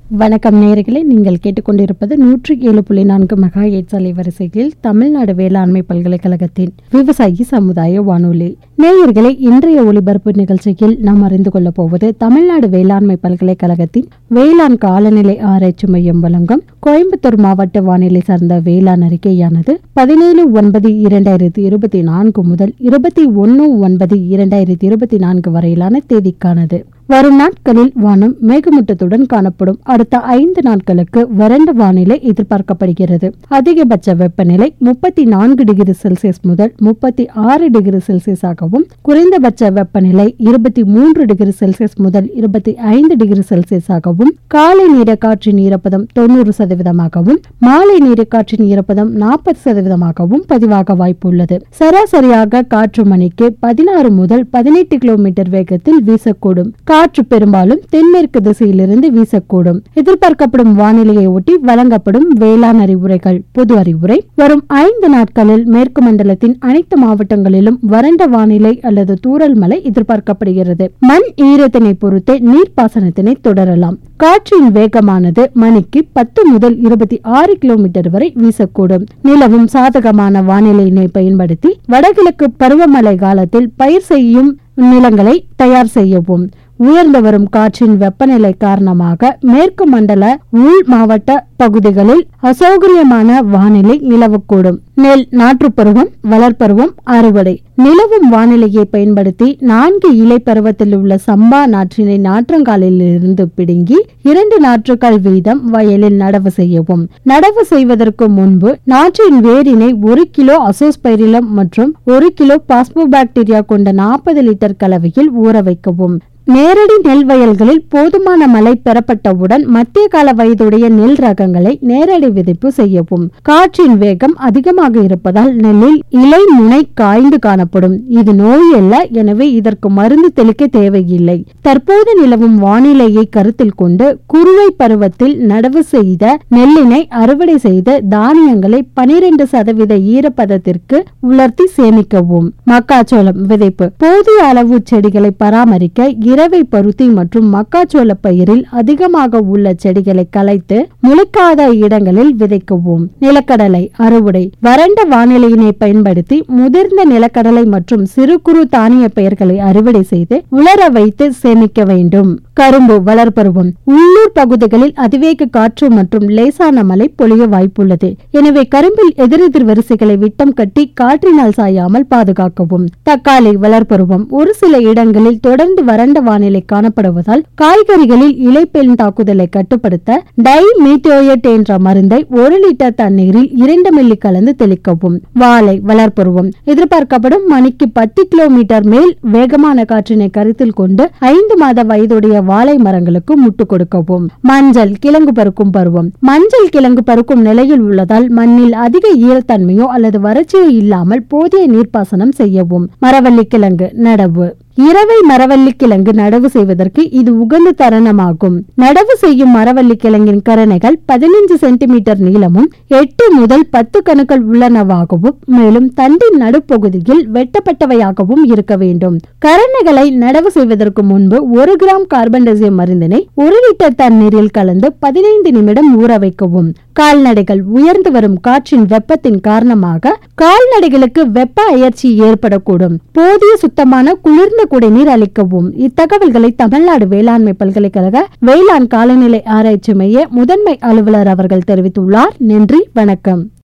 வணக்கம் நேயர்களே நீங்கள் கேட்டுக்கொண்டிருப்பது நூற்றி ஏழு புள்ளி நான்கு மெகா எய்ட்ஸ் அலைவரிசையில் தமிழ்நாடு வேளாண்மை பல்கலைக்கழகத்தின் விவசாயி சமுதாய வானொலி நேயர்களே இன்றைய ஒலிபரப்பு நிகழ்ச்சியில் நாம் அறிந்து கொள்ளப் போவது தமிழ்நாடு வேளாண்மை பல்கலைக்கழகத்தின் வேளாண் காலநிலை ஆராய்ச்சி மையம் வழங்கும் கோயம்புத்தூர் மாவட்ட வானிலை சார்ந்த வேளாண் அறிக்கையானது பதினேழு ஒன்பது இரண்டாயிரத்தி இருபத்தி நான்கு முதல் இருபத்தி ஒன்று ஒன்பது இரண்டாயிரத்தி இருபத்தி நான்கு வரையிலான தேதிக்கானது வரும் நாட்களில் வானம் மேகமூட்டத்துடன் காணப்படும் அடுத்த ஐந்து நாட்களுக்கு வறண்ட வானிலை எதிர்பார்க்கப்படுகிறது அதிகபட்ச வெப்பநிலை முப்பத்தி நான்கு டிகிரி செல்சியஸ் முதல் முப்பத்தி ஆறு டிகிரி செல்சியஸாகவும் குறைந்தபட்ச வெப்பநிலை இருபத்தி மூன்று டிகிரி செல்சியஸ் முதல் இருபத்தி ஐந்து டிகிரி செல்சியஸாகவும் காலை நீர காற்றின் ஈரப்பதம் தொண்ணூறு சதவீதமாகவும் மாலை நீர காற்றின் ஈரப்பதம் நாற்பது சதவீதமாகவும் பதிவாக வாய்ப்புள்ளது சராசரியாக காற்று மணிக்கு பதினாறு முதல் பதினெட்டு கிலோமீட்டர் வேகத்தில் வீசக்கூடும் காற்று பெரும்பாலும் தென்மேற்கு திசையிலிருந்து வீசக்கூடும் எதிர்பார்க்கப்படும் வானிலையை ஒட்டி வழங்கப்படும் வேளாண் அறிவுரைகள் பொது அறிவுரை வரும் ஐந்து நாட்களில் மேற்கு மண்டலத்தின் அனைத்து மாவட்டங்களிலும் வறண்ட வானிலை அல்லது தூறல் மழை எதிர்பார்க்கப்படுகிறது மண் ஈரத்தினை பொறுத்து நீர்ப்பாசனத்தினை தொடரலாம் காற்றின் வேகமானது மணிக்கு பத்து முதல் இருபத்தி ஆறு கிலோமீட்டர் வரை வீசக்கூடும் நிலவும் சாதகமான வானிலையினை பயன்படுத்தி வடகிழக்கு பருவமழை காலத்தில் பயிர் செய்யும் நிலங்களை தயார் செய்யவும் உயர்ந்து வரும் காற்றின் வெப்பநிலை காரணமாக மேற்கு மண்டல உள் மாவட்ட பகுதிகளில் அசௌகரியமான வானிலை நிலவக்கூடும் நெல் நாற்றுப்பருவம் வளர்ப்பருவம் அறுவடை நிலவும் வானிலையை பயன்படுத்தி நான்கு இலை பருவத்தில் உள்ள சம்பா நாற்றினை நாற்றங்காலில் இருந்து பிடுங்கி இரண்டு நாற்றுகள் வீதம் வயலில் நடவு செய்யவும் நடவு செய்வதற்கு முன்பு நாற்றின் வேரினை ஒரு கிலோ அசோஸ்பைரிலம் மற்றும் ஒரு கிலோ பாஸ்போபாக்டீரியா கொண்ட நாற்பது லிட்டர் கலவையில் ஊற வைக்கவும் நேரடி நெல் வயல்களில் போதுமான மழை பெறப்பட்டவுடன் மத்திய கால வயதுடைய நெல் ரகங்களை நேரடி விதைப்பு செய்யவும் காற்றின் வேகம் அதிகமாக இருப்பதால் நெல்லில் இலை முனை காய்ந்து காணப்படும் இது நோய் அல்ல எனவே இதற்கு மருந்து தெளிக்க தேவையில்லை தற்போது நிலவும் வானிலையை கருத்தில் கொண்டு குறுவை பருவத்தில் நடவு செய்த நெல்லினை அறுவடை செய்த தானியங்களை பனிரெண்டு சதவீத ஈரப்பதத்திற்கு உலர்த்தி சேமிக்கவும் மக்காச்சோளம் விதைப்பு போதிய அளவு செடிகளை பராமரிக்க இரவை பருத்தி மற்றும் மக்காச்சோள பயிரில் அதிகமாக உள்ள செடிகளை கலைத்து முளைக்காத இடங்களில் விதைக்கவும் நிலக்கடலை அறுவடை வறண்ட வானிலையினை பயன்படுத்தி முதிர்ந்த நிலக்கடலை மற்றும் சிறு குறு தானிய பயிர்களை அறுவடை செய்து உலர வைத்து சேமிக்க வேண்டும் கரும்பு வளர்ப்பருவம் உள்ளூர் பகுதிகளில் அதிவேக காற்று மற்றும் லேசான மழை பொழிய வாய்ப்புள்ளது எனவே கரும்பில் எதிரெதிர் வரிசைகளை விட்டம் கட்டி காற்றினால் சாயாமல் பாதுகாக்கவும் தக்காளி வளர்ப்பருவம் ஒரு சில இடங்களில் தொடர்ந்து வறண்ட வானிலை காணப்படுவதால் காய்கறிகளில் இலைப்பெண் தாக்குதலை கட்டுப்படுத்த டை மீத்தோயட் என்ற மருந்தை ஒரு லிட்டர் தண்ணீரில் இரண்டு மில்லி கலந்து தெளிக்கவும் வாழை வளர்ப்பருவம் எதிர்பார்க்கப்படும் மணிக்கு பத்து கிலோமீட்டர் மேல் வேகமான காற்றினை கருத்தில் கொண்டு ஐந்து மாத வயதுடைய வாழை மரங்களுக்கு முட்டு கொடுக்கவும் மஞ்சள் கிழங்கு பருக்கும் பருவம் மஞ்சள் கிழங்கு பருக்கும் நிலையில் உள்ளதால் மண்ணில் அதிக ஈரத்தன்மையோ அல்லது வறட்சியோ இல்லாமல் போதிய நீர்ப்பாசனம் செய்யவும் மரவள்ளி கிழங்கு நடவு இரவை மரவள்ளி கிழங்கு நடவு செய்வதற்கு இது உகந்த தருணமாகும் நடவு செய்யும் மரவள்ளி கிழங்கின் கரணைகள் பதினைஞ்சு சென்டிமீட்டர் நீளமும் எட்டு முதல் பத்து கணுக்கள் உள்ளனவாகவும் மேலும் தண்டின் நடுப்பகுதியில் வெட்டப்பட்டவையாகவும் இருக்க வேண்டும் கரணைகளை நடவு செய்வதற்கு முன்பு ஒரு கிராம் கார்பன் டை மருந்தினை ஒரு லிட்டர் தண்ணீரில் கலந்து பதினைந்து நிமிடம் ஊற வைக்கவும் கால்நடைகள் உயர்ந்து வரும் காற்றின் வெப்பத்தின் காரணமாக கால்நடைகளுக்கு வெப்ப அயற்சி ஏற்படக்கூடும் போதிய சுத்தமான குளிர்ந்த குடிநீர் அளிக்கவும் இத்தகவல்களை தமிழ்நாடு வேளாண்மை பல்கலைக்கழக வேளாண் காலநிலை ஆராய்ச்சி மைய முதன்மை அலுவலர் அவர்கள் தெரிவித்துள்ளார் நன்றி வணக்கம்